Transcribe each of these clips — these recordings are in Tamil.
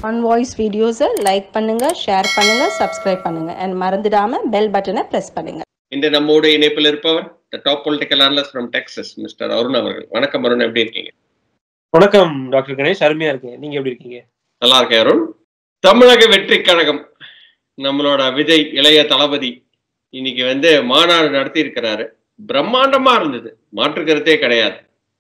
ஒன் வாய்ஸ் வீடியோஸை லைக் பண்ணுங்க ஷேர் பண்ணுங்க சப்ஸ்கிரைப் பண்ணுங்க அண்ட் மறந்துடாம பெல் பட்டனை ப்ரெஸ் பண்ணுங்க இன்று நம்மோடு இணைப்பில் இருப்பவர் the top political analyst from Texas mister Arun அவர்கள் வணக்கம் அருண் எப்படி இருக்கீங்க வணக்கம் டாக்டர் கணேஷ் அருமையா இருக்கேன் நீங்க எப்படி இருக்கீங்க நல்லா இருக்கேன் அருண் தமிழக வெற்றி கழகம் நம்மளோட விஜய் இளைய தளபதி இன்னைக்கு வந்து மாநாடு நடத்தி இருக்கிறாரு பிரம்மாண்டமா இருந்தது மாற்று கருத்தே கிடையாது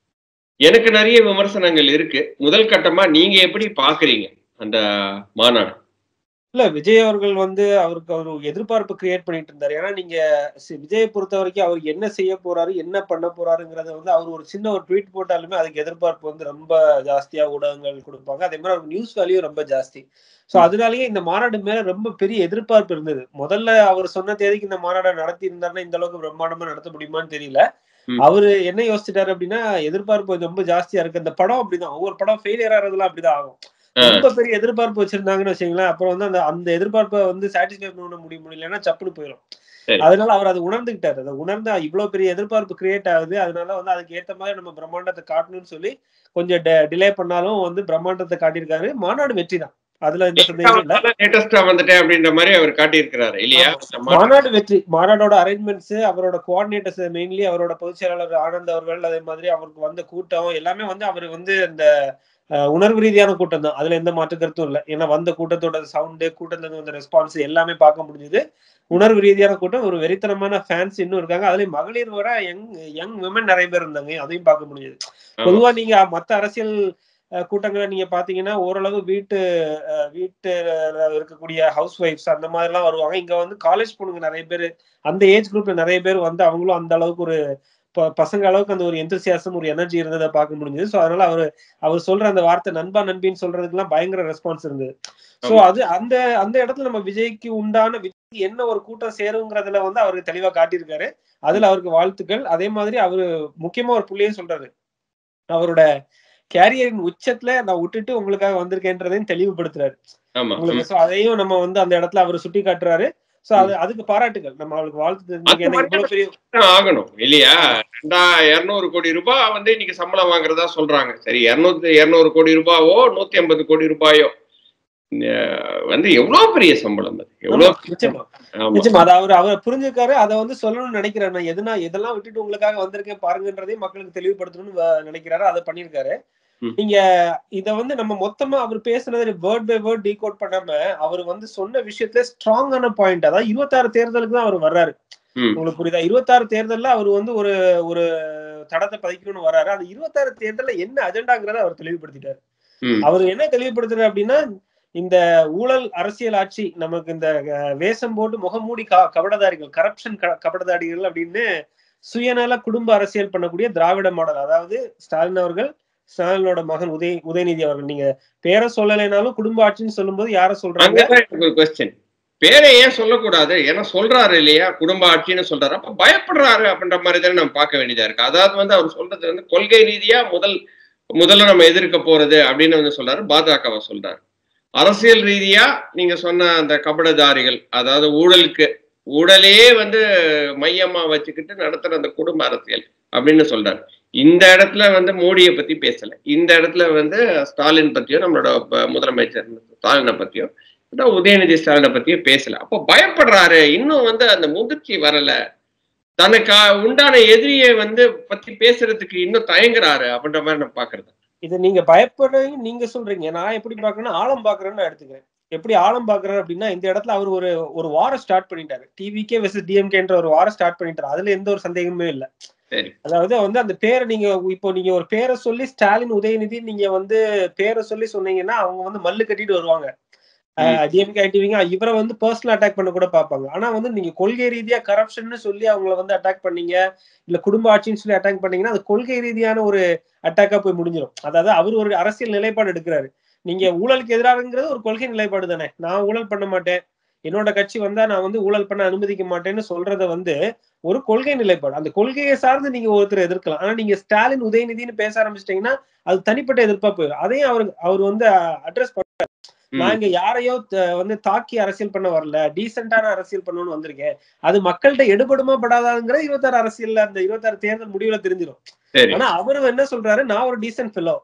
எனக்கு நிறைய விமர்சனங்கள் இருக்கு முதல் கட்டமா நீங்க எப்படி பாக்குறீங்க அந்த மாநாடு இல்ல விஜய் அவர்கள் வந்து அவருக்கு அவர் ஒரு எதிர்பார்ப்பு கிரியேட் பண்ணிட்டு இருந்தாரு ஏன்னா நீங்க சி- விஜயை பொறுத்த வரைக்கும் அவர் என்ன செய்ய போறாரு என்ன பண்ண போறாருங்கிறத வந்து அவர் ஒரு சின்ன ஒரு ட்வீட் போட்டாலுமே அதுக்கு எதிர்பார்ப்பு வந்து ரொம்ப ஜாஸ்தியா ஊடகங்கள் கொடுப்பாங்க அதே மாதிரி அவருக்கு நியூஸ் வேல்யூ ரொம்ப ஜாஸ்தி சோ அதனாலயே இந்த மாநாடு மேல ரொம்ப பெரிய எதிர்பார்ப்பு இருந்தது முதல்ல அவர் சொன்ன தேதிக்கு இந்த மாநாடை நடத்தி இருந்தாருன்னா இந்த அளவுக்கு பிரம்மாண்டமா நடத்த முடியுமான்னு தெரியல ம். அவரு என்ன யோசிச்சிட்டாரு அப்படின்னா எதிர்பார்ப்பு ரொம்ப ஜாஸ்தியா இருக்கு இந்த படம் அப்படிதான் ஒவ்வொரு படம் ஃபெயிலியர் ஆகிறதுலாம் அப்படிதான் ஆகும் ரொம்ப பெரிய எதிர்பார்ப்பு வச்சிருந்தாங்கன்னு வச்சுங்களேன் அப்புறம் வந்து அந்த அந்த எதிர்பார்ப்பை வந்து சாட்டிஸ்ஃபை பண்ண முடிய முடியலன்னா சப்புன்னு போயிடும் சரி. அதனால அவர் அதை உணர்ந்துகிட்டாரு அதை உணர்ந்து இவ்வளவு பெரிய எதிர்பார்ப்பு கிரியேட் ஆகுது அதனால வந்து அதுக்கு ஏத்த மாதிரி நம்ம பிரம்மாண்டத்தை காட்டணும்னு சொல்லி கொஞ்சம் டிலே பண்ணாலும் வந்து பிரம்மாண்டத்தை காட்டியிருக்காரு மாநாடு வெற்றி தான் அதுல எந்த சந்தேகமும் இல்ல லேட்டஸ்டா வந்துட்டேன் அப்படின்ற மாதிரி அவர் காட்டியிருக்கிறாரு இல்லையா இந்த மாநாடு. மாநாடு வெற்றி மாநாடோட அரேஞ்ச்மெண்ட்ஸ் அவரோட கோஆர்டினேட்டர்ஸ் மெயின்லி அவரோட பொதுச் செயலாளர் ஆனந்த் அவர்கள் அதே மாதிரி அவருக்கு வந்த கூட்டம் எல்லாமே வந்து அவர் வந்து அந்த அஹ், உணர்வு ரீதியான கூட்டம் தான் அதுல எந்த மாற்று கருத்தும் இல்லை ஏன்னா வந்த கூட்டத்தோட சவுண்டு கூட்டத்துல இருந்து வந்த ரெஸ்பான்ஸ் எல்லாமே பார்க்க முடிஞ்சது உணர்வு ரீதியான கூட்டம் ஒரு வெறித்தனமான ஃபேன்ஸ் இன்னும் இருக்காங்க அதுலயும் மகளிர் வர யங் யங் விமன் நிறைய பேர் இருந்தாங்க அதையும் பார்க்க முடிஞ்சது ஆமா. பொதுவா நீங்க மத்த அரசியல் அஹ், கூட்டங்களை நீங்க பாத்தீங்கன்னா ஓரளவு வீட்டு அஹ், வீட்டுல இருக்கக்கூடிய ஹவுஸ் ஒய்ஃப்ஸ் அந்த மாதிரி எல்லாம் வருவாங்க இங்க வந்து காலேஜ் பொண்ணுங்க நிறைய பேர் அந்த ஏஜ் குரூப்ல நிறைய பேர் வந்து அவங்களும் அந்த அளவுக்கு ஒரு ப- பசங்க அளவுக்கு அந்த ஒரு எந்தசியாசம் ஒரு எனர்ஜி இருந்ததை பார்க்க முடிஞ்சது ஸோ அதனால அவர் அவர் சொல்ற அந்த வார்த்தை நண்பா நண்பின்னு சொல்றதுக்கெல்லாம் பயங்கர ரெஸ்பான்ஸ் இருந்தது ஸோ ஆமா. அது அந்த அந்த இடத்துல நம்ம விஜய்க்கு உண்டான விஜய்க்கு என்ன ஒரு கூட்டம் சேருங்கிறதுல வந்து அவருக்கு தெளிவா காட்டியிருக்காரு அதுல அவருக்கு வாழ்த்துக்கள் அதே மாதிரி அவரு முக்கியமா ஒரு புள்ளியும் சொல்றாரு அவரோட கேரியரின் உச்சத்துல நான் விட்டுட்டு உங்களுக்காக வந்திருக்கேன்றதையும் தெளிவுபடுத்துறாரு ஆமா உங்களுக்கு so அதையும் நம்ம வந்து அந்த இடத்துல அவர் சுட்டி காட்டுறாரு சோ அது அதுக்கு பாராட்டுகள் நம்ம அவளுக்கு வாழ்த்து தெரிஞ்சுக்க எனக்கு இவ்வளவு பெரிய தான் ஆகணும் இல்லையா ரெண்டா இருநூறு கோடி ரூபாய் வந்து இன்னைக்கு சம்பளம் வாங்குறதா சொல்றாங்க சரி இருநூத்தி இருநூறு கோடி ரூபாவோ நூத்தி ஐம்பது கோடி ரூபாயோ அஹ் வந்து எவ்வளவு பெரிய சம்பளம் அது எவ்வளவு ஆமா, நிச்சயமா ஆமா நிச்சயமா அதை அவர் அவர் புரிஞ்சுக்காரு அதை வந்து சொல்லணும்னு நினைக்கிறாரு நான் எதுனா எதெல்லாம் விட்டுட்டு உங்களுக்காக வந்திருக்கேன் பாருங்கன்றதையும் மக்களுக்கு தெளிவுபடுத்தணும்னு வ- நினைக்கிறாரு அதை பண்ணிருக்காரு ம். நீங்க இத வந்து நம்ம மொத்தமா அவர் பேசுனது வேர்ட் பை வேர்ட் டீகோட் பண்ணாம அவர் வந்து சொன்ன விஷயத்துல ஸ்ட்ராங்கான பாயிண்ட் அதாவது இருபத்தாறு தேர்தலுக்கு தான் அவர் வர்றாரு ம். உங்களுக்கு புரியுதா இருபத்தாறு தேர்தல்ல அவர் வந்து ஒரு ஒரு தடத்தை பதிக்கணும்னு வர்றாரு அந்த இருபத்தாறு தேர்தல்ல என்ன அஜெண்டாங்கிறத அவர் தெளிவுபடுத்திட்டாரு ம். அவர் என்ன தெளிவுபடுத்துறாரு அப்படின்னா இந்த ஊழல் அரசியல் ஆட்சி நமக்கு இந்த அஹ், வேஷம் போட்டு முகமூடி க- கபடதாரிகள் கரப்ஷன் கபடதாரிகள் அப்படின்னு சுயநல குடும்ப அரசியல் பண்ணக்கூடிய திராவிட மாடல் அதாவது ஸ்டாலின் அவர்கள் ஸ்டாலினோட மகன் உதய உதயநிதி அவர்கள் நீங்க பேரை சொல்லலைனாலும் குடும்ப ஆட்சின்னு சொல்லும்போது யார சொல்றாங்க அங்கதான் எனக்கு ஒரு கொஸ்டின் பேரை ஏன் சொல்லக்கூடாது ஏன்னா சொல்றாரு இல்லையா குடும்ப ஆட்சின்னு சொல்றாரு அப்ப பயப்படுறாரு அப்படின்ற மாதிரி தானே நம்ம பார்க்க வேண்டியதா இருக்கு அதாவது வந்து அவர் சொல்றது வந்து கொள்கை ரீதியா முதல் முதல்ல நம்ம எதிர்க்க போறது அப்படின்னு வந்து சொல்றாரு பாஜகவை சொல்றாரு அரசியல் ரீதியா நீங்க சொன்ன அந்த கபடதாரிகள் அதாவது ஊழலுக்கு ஊழலையே வந்து மையமா வச்சுக்கிட்டு நடத்துற அந்த குடும்ப அரசியல் அப்படின்னு சொல்றாரு இந்த இடத்துல வந்து மோடியை பத்தி பேசல இந்த இடத்துல வந்து ஸ்டாலின் பத்தியோ நம்மளோட ப- முதலமைச்சர் ஸ்டாலினை பத்தியோ அதான் உதயநிதி ஸ்டாலினை பத்தியே பேசல அப்போ பயப்படுறாரு இன்னும் வந்து அந்த முதிர்ச்சி வரல தனக்கு உண்டான எதிரியை வந்து பத்தி பேசுறதுக்கு இன்னும் தயங்குறாரு அப்படின்ற மாதிரி நான் பாக்குறது இது நீங்க பயப்படுறீங்க நீங்க சொல்றீங்க நான் எப்படி பாக்குறேன்னா ஆழம் பாக்குறேன்னு நான் எடுத்துக்கிறேன் எப்படி ஆழம் பாக்குறாரு அப்படின்னா இந்த இடத்துல அவர் ஒரு ஒரு வாரம் ஸ்டார்ட் பண்ணிட்டாரு டிவிக்கே வெர்சஸ் டிஎம்கேன்ற ஒரு வாரம் ஸ்டார்ட் பண்ணிட்டாரு அதுல எந்த ஒரு சந்தேகமே இல்ல சரி அதாவது வந்து அந்த பேரை நீங்க இப்போ நீங்க ஒரு பேரை சொல்லி ஸ்டாலின் உதயநிதி நீங்க வந்து பேரை சொல்லி சொன்னீங்கன்னா அவங்க வந்து மல்லு கட்டிட்டு வருவாங்க டிஎம்கே ஐடிவிங்க இவரை வந்து பர்சனல் அட்டாக் பண்ண கூட பார்ப்பாங்க ஆனா வந்து நீங்க கொள்கை ரீதியா கரப்ஷன் சொல்லி அவங்கள வந்து அட்டாக் பண்ணீங்க இல்ல குடும்ப ஆட்சின்னு சொல்லி அட்டாக் பண்ணீங்கன்னா அது கொள்கை ரீதியான ஒரு அட்டாக்கா போய் முடிஞ்சிடும் அதாவது அவர் ஒரு அரசியல் நிலைப்பாடு எடுக்கிறாரு நீங்க ஊழலுக்கு எதிராகங்கிறது ஒரு கொள்கை நிலைப்பாடு தானே நான் ஊழல் பண்ண மாட்டேன் என்னோட கட்சி வந்தா நான் வந்து ஊழல் பண்ண அனுமதிக்க மாட்டேன்னு சொல்றத வந்து ஒரு கொள்கை நிலைப்பாடு அந்த கொள்கையை சார்ந்து நீங்க ஒருத்தர் எதிர்க்கலாம் ஆனா நீங்க ஸ்டாலின் உதயநிதினு பேச ஆரம்பிச்சிட்டீங்கன்னா அது தனிப்பட்ட எதிர்ப்பா போயிடும் அதையும் அவர் அவர் வந்து அட்ரஸ் பண்றாரு ம். நான் இங்க யாரையோ த- வந்து தாக்கி அரசியல் பண்ண வரல டீசென்டான அரசியல் பண்ணணும்னு வந்திருக்கேன் அது மக்கள்கிட்ட எடுபடுமா படாதாங்கிறது இருபத்தாறு அரசியல்ல அந்த இருபத்தாறு தேர்தல் முடிவுல தெரிஞ்சிடும் சரி ஆனா அவரு என்ன சொல்றாரு நான் ஒரு டீசென்ட் ஃபெலோ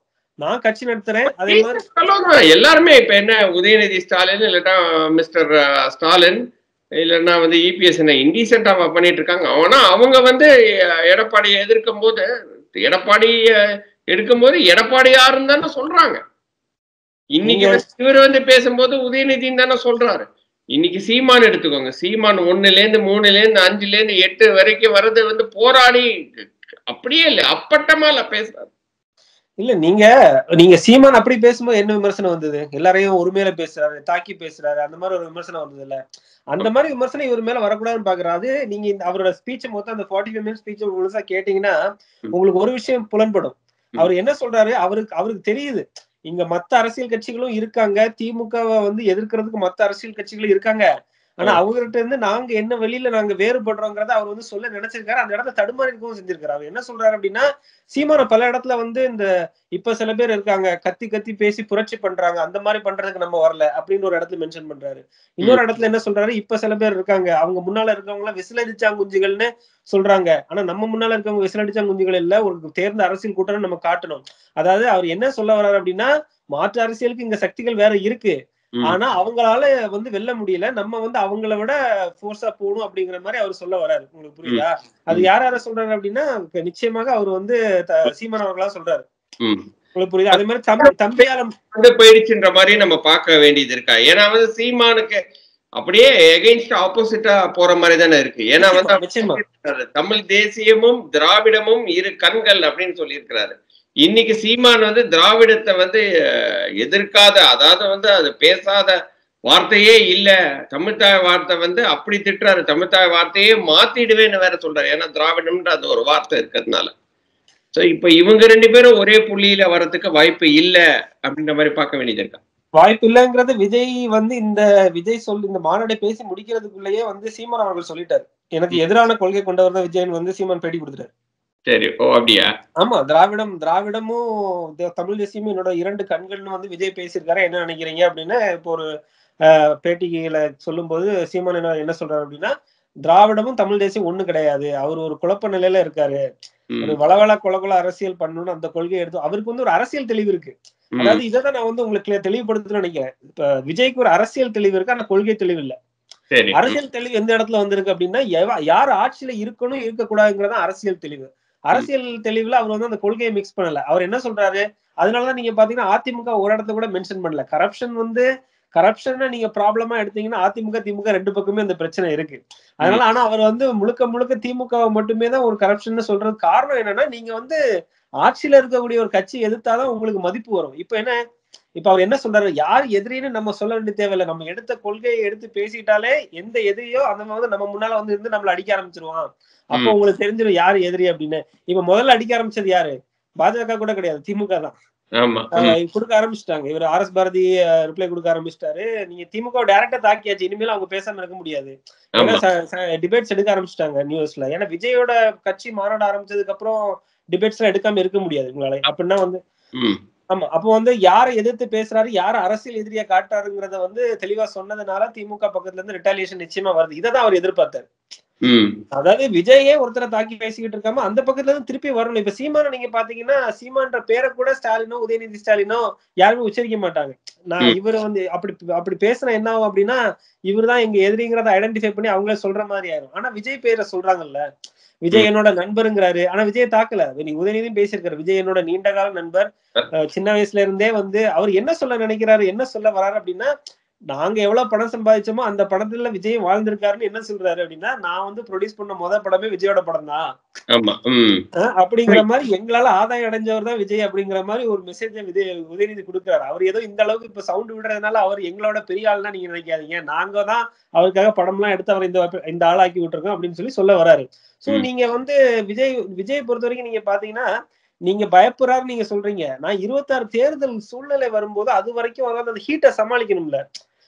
நான் கட்சி நடத்துறேன் அதே மாதிரி சொல்லலாம். எல்லாருமே இப்ப என்ன உதயநிதி ஸ்டாலின் இல்லட்டா மிஸ்டர் ஸ்டாலின் இல்லைன்னா வந்து இபிஎஸ் என்ன இன்டீசென்டா பண்ணிட்டு இருக்காங்க ஆனா அவங்க வந்து அஹ், எடப்பாடியை எதிர்க்கும் போது எடப்பாடி அஹ், எடுக்கும்போது எடப்பாடியாருன்னு தானே சொல்றாங்க இன்னைக்கு நீங்க- வந்து இவர் வந்து பேசும்போது உதயநிதின்னு தானே சொல்றாரு இன்னைக்கு சீமான் எடுத்துக்கோங்க சீமான் ஒண்ணுல இருந்து மூணுல இருந்து அஞ்சுல இருந்து எட்டு வரைக்கும் வர்றது வந்து போராடி அப்படியே இல்ல அப்பட்டமா இல்ல பேசுறாரு இல்ல நீங்க நீங்க சீமான் அப்படி பேசும்போது என்ன விமர்சனம் வந்தது எல்லாரையும் ஒரு மேல பேசுறாரு தாக்கி பேசுறாரு அந்த மாதிரி ஒரு விமர்சனம் வந்தது இல்ல அந்த மாதிரி விமர்சனம் இவர் மேல வரக்கூடாதுன்னு பாக்குறாரு அது நீங்க இந்த அவரோட ஸ்பீச் மொத்தம் அந்த ஃபார்ட்டி ஃபைவ் மினிட்ஸ் ஸ்பீச் முழுசா கேட்டீங்கன்னா ம். உங்களுக்கு ஒரு விஷயம் புலன்படும் ம். அவர் என்ன சொல்றாரு அவருக்கு அவருக்கு தெரியுது இங்க மத்த அரசியல் கட்சிகளும் இருக்காங்க திமுகவை வந்து எதிர்க்கிறதுக்கு மத்த அரசியல் கட்சிகளும் இருக்காங்க ஆனா ஆ. அவங்ககிட்ட இருந்து நாங்க என்ன வெளியில நாங்க வேறுபடுறோங்கிறத அவர் வந்து சொல்ல நினைச்சிருக்காரு அந்த இடத்துல தடுமாறி இருக்கவும் செஞ்சிருக்காரு அவர் என்ன சொல்றாரு அப்படின்னா சீமான பல இடத்துல வந்து இந்த இப்ப சில பேர் இருக்காங்க கத்தி கத்தி பேசி புரட்சி பண்றாங்க அந்த மாதிரி பண்றதுக்கு நம்ம வரல அப்படின்னு ஒரு இடத்துல மென்ஷன் பண்றாரு இன்னொரு இடத்துல என்ன சொல்றாரு இப்ப சில பேர் இருக்காங்க அவங்க முன்னால இருக்கவங்க எல்லாம் விசிலடிச்சாங்குஞ்சுகள்னு சொல்றாங்க ஆனா நம்ம முன்னால இருக்கவங்க விசிலடிச்சாங்குஞ்சுகள் இல்ல ஒரு தேர்ந்த அரசியல் கூட்டம் நம்ம காட்டணும் அதாவது அவர் என்ன சொல்ல வர்றாரு அப்படின்னா மாற்று அரசியலுக்கு இங்க சக்திகள் வேற இருக்கு ம். ஆனா அவங்களால வந்து வெல்ல முடியல நம்ம வந்து அவங்கள விட ஃபோர்ஸா போகணும் அப்படிங்கிற மாதிரி அவர் சொல்ல வராரு உங்களுக்கு புரியுதா அது ம். யார் யார சொல்றாரு அப்படின்னா இப்ப நிச்சயமாக அவர் வந்து த- சீமான் அவர்களா சொல்றாரு ம். உங்களுக்கு புரியுதா அதே மாதிரி தம்பி தம்பியால வந்து போயிடுச்சுன்ற மாதிரி நம்ம பார்க்க வேண்டியது இருக்கா ஏன்னா வந்து சீமானுக்கு அப்படியே எகெயின்ஸ்ட் ஆப்போசிட்டா போற மாதிரி தானே இருக்கு ஏன்னா வந்து அவர் நிச்சயமா சொல்லியிருக்காரு, தமிழ் தேசியமும் திராவிடமும் இரு கண்கள் அப்படின்னு சொல்லியிருக்கிறாரு இன்னைக்கு சீமான் வந்து திராவிடத்தை வந்து அஹ், எதிர்க்காத அதாவது வந்து அது பேசாத வார்த்தையே இல்ல தமிழ்தாய் வார்த்தை வந்து அப்படி திட்டுறாரு தமிழ்தாய் வார்த்தையே மாத்திடுவேன்னு வேற சொல்றாரு ஏன்னா திராவிடம்ன்ற அந்த ஒரு வார்த்தை இருக்கிறதுனால சோ இப்ப இவங்க ரெண்டு பேரும் ஒரே புள்ளியில வர்றதுக்கு வாய்ப்பு இல்ல அப்படின்ற மாதிரி பார்க்க வேண்டியது இருக்கா வாய்ப்பு இல்லைங்கிறது விஜய் வந்து இந்த விஜய் சொல்லி இந்த மாநாடை பேசி முடிக்கிறதுக்குள்ளேயே வந்து சீமான் அவர்கள் சொல்லிட்டாரு எனக்கு எதிரான கொள்கை கொண்டவர் தான் விஜயன் வந்து சீமான் பேட்டி கொடுத்துட்டாரு சரி ஓ அப்படியா ஆமா திராவிடம் திராவிடமும் த- தமிழ் தேசியமும் என்னோட இரண்டு கண்கள்னு வந்து விஜய் பேசியிருக்காரு என்ன நினைக்கிறீங்க அப்படின்னு இப்போ ஒரு அஹ், பேட்டிகளை சொல்லும்போது சீமான் என்ன என்ன சொல்றாரு அப்படின்னா திராவிடமும் தமிழ் தேசியம் ஒண்ணு கிடையாது அவர் ஒரு குழப்ப நிலையில இருக்காரு ம், ஒரு வளவள கொலகுல அரசியல் பண்ணணும்னு அந்த கொள்கையை எடுத்து அவருக்கு வந்து ஒரு அரசியல் தெளிவு இருக்கு ம், அதாவது இதை தான் நான் வந்து உங்களுக்கு தெளிவுபடுத்தணும்னு நினைக்கிறேன் இப்ப விஜய்க்கு ஒரு அரசியல் தெளிவு இருக்கு ஆனா கொள்கை தெளிவு இல்ல சரி அரசியல் தெளிவு எந்த இடத்துல வந்திருக்கு அப்படின்னா எவ- யார் ஆட்சியில இருக்கணும் இருக்கக்கூடாதுங்கிறது அரசியல் தெளிவு அரசியல் தெளிவுல அவர் வந்து அந்த கொள்கையை மிக்ஸ் பண்ணல அவர் என்ன சொல்றாரு அதனாலதான் நீங்க பாத்தீங்கன்னா அதிமுக ஒரு இடத்த கூட மென்ஷன் பண்ணல கரப்ஷன் வந்து கரப்ஷனை நீங்க ப்ராப்ளமா எடுத்தீங்கன்னா அதிமுக திமுக ரெண்டு பக்கமே அந்த பிரச்சனை இருக்கு அதனால ஆனா அவர் வந்து முழுக்க முழுக்க திமுக மட்டுமே தான் ஒரு கரப்ஷன் சொல்றது காரணம் என்னன்னா நீங்க வந்து ஆட்சியில இருக்கக்கூடிய ஒரு கட்சி எதிர்த்தாதான் உங்களுக்கு மதிப்பு வரும் இப்ப என்ன இப்ப அவர் என்ன சொல்றாரு யார் எதிரின்னு நம்ம சொல்ல வேண்டிய தேவையில்லை நம்ம எடுத்த கொள்கையை எடுத்து பேசிட்டாலே எந்த எதிரியோ அந்த வந்து நம்ம முன்னால வந்து இருந்து நம்மள அடிக்க ஆரம்பிச்சிருவான் அப்போ ம். உங்களுக்கு தெரிஞ்சிடும் யாரு எதிரி அப்படின்னு இப்ப முதல்ல அடிக்க ஆரம்பிச்சது யாரு பாஜக கூட கிடையாது திமுக தான் ஆமா ம், ஆஹ் கொடுக்க ஆரம்பிச்சிட்டாங்க இவர் ஆர் எஸ் பாரதி ரிப்ளை கொடுக்க ஆரம்பிச்சிட்டாரு நீங்க திமுக டைரக்டா தாக்கியாச்சு இனிமேல் அவங்க பேசாம இருக்க முடியாது ஆமா டிபேட்ஸ் எடுக்க ஆரம்பிச்சிட்டாங்க நியூஸ்ல ஏன்னா விஜயோட கட்சி மாநாடு ஆரம்பிச்சதுக்கு அப்புறம் டிபேட்ஸ் எல்லாம் எடுக்காம இருக்க முடியாது உங்களால அப்படின்னா வந்து ம், ஆமா அப்போ வந்து யாரை எதிர்த்து பேசுறாரு யார அரசியல் எதிரியா காட்டுறாருங்கிறத வந்து தெளிவா சொன்னதுனால திமுக பக்கத்துல இருந்து ரிட்டாலியேஷன் நிச்சயமா வருது இதை தான் அவர் எதிர்பார்த்தாரு ம், அதாவது விஜயே ஒருத்தரை தாக்கி பேசிக்கிட்டு இருக்காம அந்த பக்கத்துல இருந்து திருப்பி வரணும் இப்ப சீமான நீங்க பாத்தீங்கன்னா சீமான்ற பேரை கூட ஸ்டாலினோ உதயநிதி ஸ்டாலினோ யாருமே உச்சரிக்க மாட்டாங்க நான் ம். இவரு வந்து அப்படி அப்படி பேசினா என்ன ஆகும் அப்படின்னா இவர்தான் எங்க எதிரிங்கிறத ஐடென்டிஃபை பண்ணி அவங்களே சொல்ற மாதிரி ஆயிரும் ஆனா விஜய் பேரை சொல்றாங்கல்ல விஜய் ம். என்னோட நண்பருங்கிறாரு ஆனா விஜய் தாக்கல நீ உதயநிதியும் பேசியிருக்காரு விஜய் என்னோட நீண்ட கால நண்பர் அஹ் சின்ன வயசுல இருந்தே வந்து அவர் என்ன சொல்ல நினைக்கிறாரு என்ன சொல்ல வராரு அப்படின்னா நாங்க எவ்வளவு பணம் சம்பாதிச்சோமோ அந்த படத்துல விஜய் வாழ்ந்திருக்காருன்னு என்ன சொல்றாரு அப்படின்னா நான் வந்து ப்ரொடியூஸ் பண்ண முத படமே விஜயோட படம் தான் ஆமா ம், அப்படிங்கிற மாதிரி எங்களால ஆதாயம் அடைஞ்சவர் தான் விஜய் அப்படிங்கிற மாதிரி ஒரு மெசேஜ் விஜய் உதயநிதி கொடுக்குறாரு அவர் ஏதோ இந்த அளவுக்கு இப்ப சவுண்ட் விடுறதுனால அவர் எங்களோட பெரிய ஆள்னா நீங்க நினைக்காதீங்க நாங்க தான் அவருக்காக படம் எல்லாம் எடுத்து அவர் இந்த இந்த ஆளாக்கி விட்டுருக்கோம் அப்படின்னு சொல்லி சொல்ல வராரு சோ ம். நீங்க வந்து விஜய் விஜய் பொறுத்த வரைக்கும் நீங்க பாத்தீங்கன்னா நீங்க பயப்படுறாரு நீங்க சொல்றீங்க நான் இருபத்தாறு தேர்தல் சூழ்நிலை வரும்போது அது வரைக்கும் அவர் வந்து அந்த ஹீட்டை சமாளிக்கணும்ல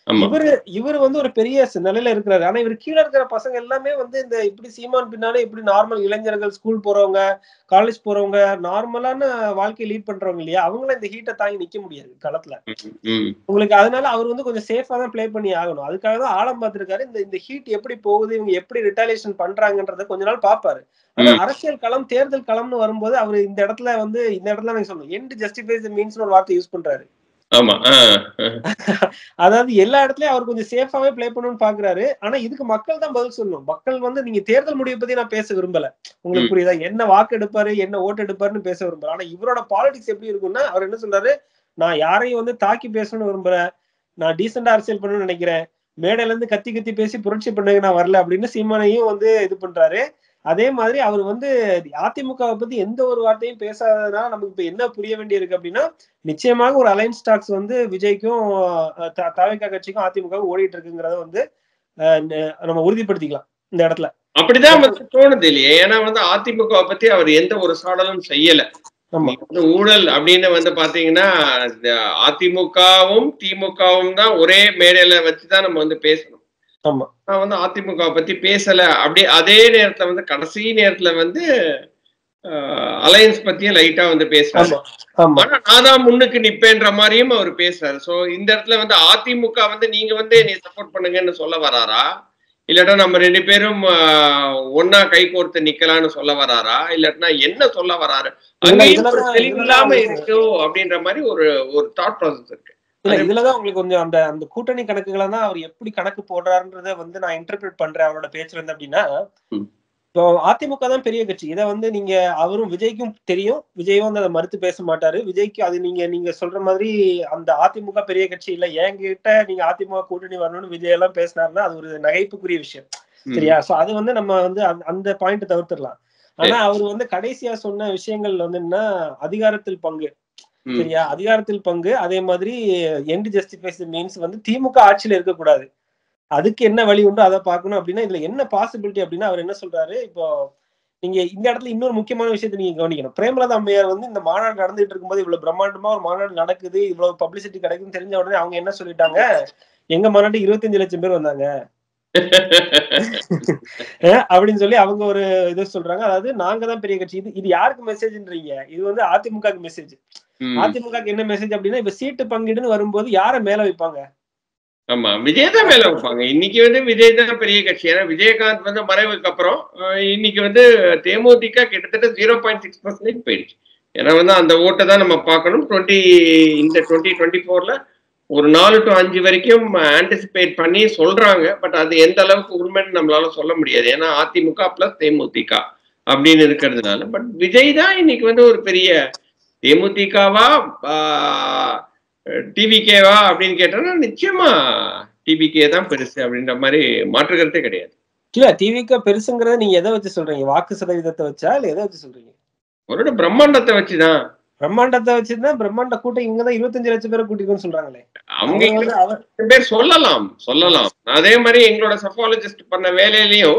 ஆமா இவரு இவரு வந்து ஒரு பெரிய ஸ் நிலையில இருக்கிறாரு ஆனா இவர் கீழ இருக்கிற பசங்க எல்லாமே வந்து இந்த இப்படி சீமான் பின்னாலே இப்படி நார்மல் இளைஞர்கள் ஸ்கூல் போறவங்க காலேஜ் போறவங்க நார்மலான வாழ்க்கையை லீட் பண்றவங்க இல்லையா அவங்களும் இந்த ஹீட்டை தாங்கி நிக்க முடியாது களத்துல ம் உங்களுக்கு அதனால அவர் வந்து கொஞ்சம் சேஃபா தான் ப்ளே பண்ணி ஆகணும் அதுக்காக தான் ஆழம் பார்த்திருக்காரு இந்த இந்த ஹீட் எப்படி போகுது இவங்க எப்படி ரிட்டாலியேஷன் பண்றாங்கன்றத கொஞ்ச நாள் பாப்பாரு ஆனா ம். அரசியல் களம் தேர்தல் களம்னு வரும்போது அவர் இந்த இடத்துல வந்து இந்த இடத்துல நீங்க சொல்லணும் எண்ட் ஜஸ்டிஃபைஸ் மீன்ஸ் ஒரு வார்த்தை யூஸ் பண்றாரு ஆமா ஆ, ஆ. அதாவது எல்லா இடத்துலயும் அவர் கொஞ்சம் சேஃபாவே ப்ளே பண்ணணும்னு பாக்குறாரு ஆனா இதுக்கு மக்கள் தான் பதில் சொல்லணும் மக்கள் வந்து நீங்க தேர்தல் முடிவை பத்தி நான் பேச விரும்பல உங்களுக்கு ம். புரியுதா என்ன வாக்கு எடுப்பாரு என்ன ஓட்டு எடுப்பாருன்னு பேச விரும்பல ஆனா இவரோட பாலிடிக்ஸ் எப்படி இருக்கும்னா அவர் என்ன சொல்றாரு நான் யாரையும் வந்து தாக்கி பேசணும்னு விரும்புறேன் நான் டீசெண்டா அரசியல் பண்ணணும்னு நினைக்கிறேன் மேடையில இருந்து கத்தி கத்தி பேசி புரட்சி பண்ணுங்க நான் வரல அப்படின்னு சீமானையும் வந்து இது பண்றாரு அதே மாதிரி அவர் வந்து அதிமுகவை பத்தி எந்த ஒரு வார்த்தையும் பேசாததுனால நமக்கு இப்ப என்ன புரிய வேண்டியிருக்கு அப்படின்னா நிச்சயமாக ஒரு அலைன்ஸ் ஸ்டாக்ஸ் வந்து விஜய்க்கும் அஹ், த- தவிக கட்சிக்கும் அதிமுக ஓடிட்டு இருக்குங்கிறத வந்து அஹ், ந- நம்ம உறுதிப்படுத்திக்கலாம் இந்த இடத்துல அப்படிதான் வந்து தோணுது இல்லையே ஏன்னா வந்து அதிமுக பத்தி அவர் எந்த ஒரு சாடலும் செய்யல ஆமா நீங்க வந்து ஊழல் அப்படின்னு வந்து பாத்தீங்கன்னா இந்த அதிமுகவும் திமுகவும் தான் ஒரே மேடையில வச்சுதான் நம்ம வந்து பேசணும் ஆமா நான் வந்து அதிமுக பத்தி பேசல அப்படி அதே நேரத்துல வந்து கடைசி நேரத்துல வந்து அலையன்ஸ் பத்தியும் லைட்டா வந்து பேசுறாரு ஆமா ஆமா ஆனா நான் தான் முன்னுக்கு நிப்பேன்ற மாதிரியும் அவர் பேசுறாரு சோ இந்த இடத்துல வந்து அதிமுக வந்து நீங்க வந்து நீ சப்போர்ட் பண்ணுங்கன்னு சொல்ல வராரா இல்லாட்டா நம்ம ரெண்டு பேரும் ஆஹ், ஒண்ணா கை கோர்த்து நிக்கலாம்னு சொல்ல வராரா இல்லாட்டினா என்ன சொல்ல வராரு இதுல- அங்கேயும் ஒரு இதுலதான் தெளிவு இதுலதான் இல்லாம உங்களுக்கு- இருக்கோ அப்படின்ற மாதிரி ஒரு ஒரு தாட் ப்ராசஸ் இருக்கு இல்ல இதுலதான் உங்களுக்கு கொஞ்சம் அந்த அந்த கூட்டணி கணக்குகளை தான் அவர் எப்படி கணக்கு போடுறாருன்றத வந்து நான் இன்டர்பிரேட் பண்றேன் அவரோட பேச்சுல இருந்து அப்படின்னா ம். இப்போ அதிமுக தான் பெரிய கட்சி இதை வந்து நீங்க அவரும் விஜய்க்கும் தெரியும் விஜயும் வந்து அதை மறுத்து பேச மாட்டாரு விஜய்க்கு அது நீங்க நீங்க சொல்ற மாதிரி அந்த அதிமுக பெரிய கட்சி இல்ல என்கிட்ட நீங்க அதிமுக கூட்டணி வரணும்னு விஜய் எல்லாம் பேசினாருன்னா அது ஒரு நகைப்புக்குரிய விஷயம் ம். சரியா சோ அது வந்து நம்ம வந்து அந்த- அந்த பாயிண்ட் தவிர்த்துடலாம் ஆனா அவர் வந்து கடைசியா சொன்ன விஷயங்கள்ல வந்து என்ன அதிகாரத்தில் பங்கு ம். சரியா அதிகாரத்தில் பங்கு அதே மாதிரி எண்ட் ஜஸ்டிஃபைஸ் மீன்ஸ் வந்து திமுக ஆட்சியில இருக்கக்கூடாது அதுக்கு என்ன வழி உண்டோ அதை பார்க்கணும் அப்படின்னா இதுல என்ன பாசிபிலிட்டி அப்படின்னா அவர் என்ன சொல்றாரு இப்போ நீங்க இந்த இடத்துல இன்னொரு முக்கியமான விஷயத்தை நீங்க கவனிக்கணும் பிரேமலதா அம்மையார் வந்து இந்த மாநாடு நடந்துட்டு இருக்கும்போது இவ்வளவு பிரம்மாண்டமா ஒரு மாநாடு நடக்குது இவ்வளவு பப்ளிசிட்டி கிடைக்குதுன்னு தெரிஞ்ச உடனே அவங்க என்ன சொல்லிட்டாங்க எங்க மாநாட்டு இருபத்தஞ்சு லட்சம் பேர் வந்தாங்க அஹ் அப்படின்னு சொல்லி அவங்க ஒரு இது சொல்றாங்க அதாவது நாங்க தான் பெரிய கட்சி இது இது யாருக்கு மெசேஜ்ன்றீங்க இது வந்து அதிமுகக்கு மெசேஜ் ம். அதிமுகக்கு என்ன மெசேஜ் அப்படின்னா இப்ப சீட்டு பங்கீடுன்னு வரும்போது யார மேல வைப்பாங்க ஆமா விஜய் தான் மேல வைப்பாங்க இன்னைக்கு வந்து விஜய் தான் பெரிய கட்சி ஏன்னா விஜயகாந்த் வந்து மறைவுக்கு அப்புறம் அஹ், இன்னைக்கு வந்து தேமுதிக கிட்டத்தட்ட ஜீரோ பாயிண்ட் சிக்ஸ் பர்சன்டேஜ் போயிடுச்சு ஏன்னா வந்து அந்த ஓட்டை தான் நம்ம பார்க்கணும் டுவெண்ட்டி இந்த டுவெண்ட்டி டுவெண்ட்டி ஃபோர்ல ஒரு நாலு டு அஞ்சு வரைக்கும் ஆன்டிசிபேட் பண்ணி சொல்றாங்க பட் அது எந்த அளவுக்கு உண்மைன்னு நம்மளால சொல்ல முடியாது ஏன்னா அதிமுக பிளஸ் தேமுதிக அப்படின்னு இருக்கிறதுனால பட் விஜய் தான் இன்னைக்கு வந்து ஒரு பெரிய தேமுதிகவா டிவிகேவா அப்படின்னு கேட்டோம்னா நிச்சயமா டிவிகே தான் பெருசு அப்படின்ற மாதிரி மாற்று கருத்தே கிடையாது இல்ல திமுக பெருசுங்கிறத நீங்க எதை வச்சு சொல்றீங்க வாக்கு சதவீதத்தை வச்சா இல்ல எதை வச்சு சொல்றீங்க அவரோட பிரம்மாண்டத்தை வச்சுதான் பிரம்மாண்டத்தை வச்சுதான் பிரம்மாண்ட கூட்டம் இவங்க தான் இருபத்தஞ்சு லட்சம் பேரை கூட்டிக்கணும்னு சொல்றாங்களே அவங்க அவங்க வந்து அவர் சில பேர் சொல்லலாம் சொல்லலாம் அதே மாதிரி எங்களோட சஃபாலஜிஸ்ட் பண்ண வேலையிலயும்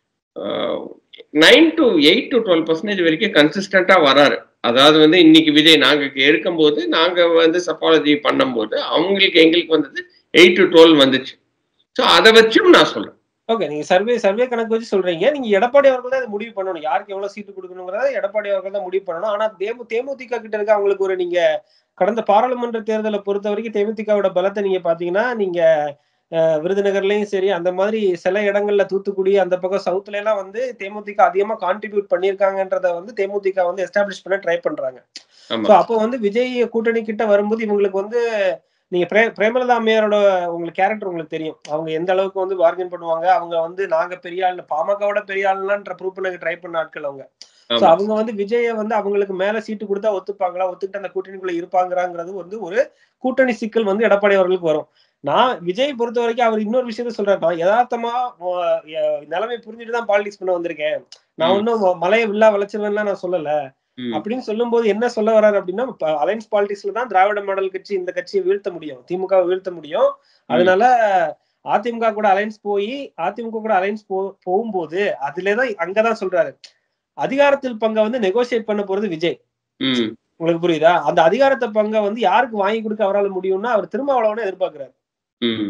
nine to eight to twelve percentage வரைக்கும் கன்சிஸ்டண்டா வராரு அதாவது வந்து இன்னைக்கு விஜய் நாங்க எடுக்கும்போது நாங்க வந்து சஃபாலஜி பண்ணும்போது அவங்களுக்கு எங்களுக்கு வந்தது எயிட் டு டுவெல் வந்துச்சு ஸோ அதை வச்சும் நான் சொல்றேன் ஓகே நீங்க சர்வே சர்வே கணக்கு வச்சு சொல்றீங்க நீங்க எடப்பாடி அவர்கள் தான் இதை முடிவு பண்ணணும் யாருக்கு எவ்வளவு சீட்டு கொடுக்கணுங்கிறத எடப்பாடி அவர்கள் தான் முடிவு பண்ணணும் ஆனா தேமு தேமுதிக கிட்ட இருக்க அவங்களுக்கு ஒரு நீங்க கடந்த பாராளுமன்ற தேர்தலை பொறுத்த வரைக்கும் தேமுதிகவோட பலத்தை நீங்க பாத்தீங்கன்னா நீங்க அஹ், விருதுநகர்லயும் சரி அந்த மாதிரி சில இடங்கள்ல தூத்துக்குடி அந்த பக்கம் சவுத்ல எல்லாம் வந்து தேமுதிக அதிகமா கான்ட்ரிபியூட் பண்ணியிருக்காங்கன்றத வந்து தேமுதிக வந்து எஸ்டாப்ளிஷ் பண்ண ட்ரை பண்றாங்க ஆமா ஸோ அப்போ வந்து விஜய் கூட்டணி கிட்ட வரும்போது இவங்களுக்கு வந்து நீங்க பிரே பிரேமலதா அம்மையாரோட உங்களுக்கு கேரக்டர் உங்களுக்கு தெரியும் அவங்க எந்த அளவுக்கு வந்து பார்கன் பண்ணுவாங்க அவங்க வந்து நாங்க பெரிய ஆள் பாமகவோட பெரிய ஆளுன்ற ப்ரூவ் பண்ண ட்ரை பண்ண ஆட்கள் அவங்க ஸோ ஆமா. அவங்க வந்து விஜய வந்து அவங்களுக்கு மேல சீட்டு கொடுத்தா ஒத்துப்பாங்களா ஒத்துக்கிட்டு அந்த கூட்டணிக்குள்ள இருப்பாங்கறாங்கிறது வந்து ஒரு கூட்டணி சிக்கல் வந்து எடப்பாடி அவர்களுக்கு வரும் நான் விஜய் பொறுத்த வரைக்கும் அவர் இன்னொரு விஷயத்த சொல்றாரு நான் யதார்த்தமா அஹ், எ- நிலைமை புரிஞ்சுட்டு தான் பாலிடிக்ஸ் பண்ண வந்திருக்கேன் நான் ம். ஒன்னும் மலையை வில்லா வளைச்சிருவேன்லாம் நான் சொல்லல ம். அப்படின்னு சொல்லும்போது என்ன சொல்ல வர்றாரு அப்படின்னா அலைன்ஸ் பாலிடிக்ஸ்ல தான் திராவிட மாடல் கட்சி இந்த கட்சியை வீழ்த்த முடியும் திமுக வீழ்த்த முடியும் அதனால அதிமுக கூட அலைன்ஸ் போய் அதிமுக கூட அலைன்ஸ் போ போகும்போது அதுலதான் அங்கதான் சொல்றாரு அதிகாரத்தில் பங்கை வந்து நெகோசியேட் பண்ண போறது விஜய் ம். உங்களுக்கு புரியுதா அந்த அதிகாரத்தை பங்கை வந்து யாருக்கு வாங்கி கொடுக்க அவரால் முடியும்னா அவர் திருமாவளவனை எதிர்பார்க்கிறாரு ம்.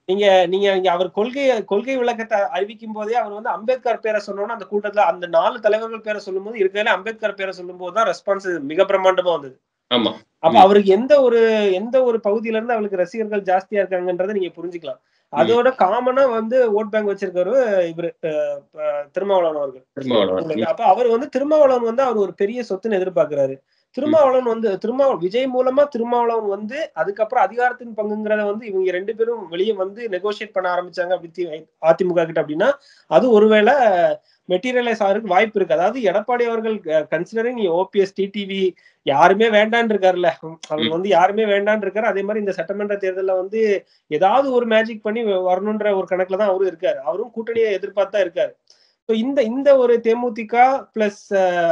நீங்க நீங்க இங்க அவர் கொள்கை கொள்கை விளக்கத்தை அறிவிக்கும் போதே அவர் வந்து அம்பேத்கர் பேரை சொன்னோன்னா அந்த கூட்டத்துல அந்த நாலு தலைவர்கள் பேரை சொல்லும்போது இருக்கிறதுல அம்பேத்கர் பேரை சொல்லும் போது தான் ரெஸ்பான்ஸ் மிக பிரம்மாண்டமா வந்தது ஆமா அப்ப ம். அவருக்கு எந்த ஒரு எந்த ஒரு பகுதியில இருந்து அவருக்கு ரசிகர்கள் ஜாஸ்தியா இருக்காங்கன்றதை நீங்க புரிஞ்சுக்கலாம் அதோட காமனா வந்து ஓட் பேங்க் வச்சிருக்காரு இவரு அஹ், அஹ், திருமாவளவன் அவர்கள் திருமாவளவன் உங்களுக்கு அப்ப அவர் வந்து திருமாவளவன் வந்து அவர் ஒரு பெரிய சொத்துன்னு எதிர்பார்க்கிறாரு திருமாவளவன் வந்து திருமாவ விஜய் மூலமா திருமாவளவன் வந்து அதுக்கப்புறம் அதிகாரத்தின் பங்குங்கிறத வந்து இவங்க ரெண்டு பேரும் வெளியே வந்து நெகோசியேட் பண்ண ஆரம்பிச்சாங்க அப்படி தி- அதிமுக கிட்ட அப்படின்னா அது ஒருவேளை மெட்டீரியலைஸ் ஆகிறதுக்கு வாய்ப்பு இருக்கு அதாவது எடப்பாடி அவர்கள் கன்சிடரிங் ஓபிஎஸ் டிடிவி யாருமே வேண்டான்னு இருக்காருல்ல அவர் ம். வந்து யாருமே வேண்டான்னு இருக்காரு அதே மாதிரி இந்த சட்டமன்ற தேர்தல்ல வந்து ஏதாவது ஒரு மேஜிக் பண்ணி வரணுன்ற ஒரு கணக்குல தான் அவரும் இருக்காரு அவரும் கூட்டணியை எதிர்பார்த்தா இருக்காரு ஸோ இந்த இந்த ஒரு DMDK plus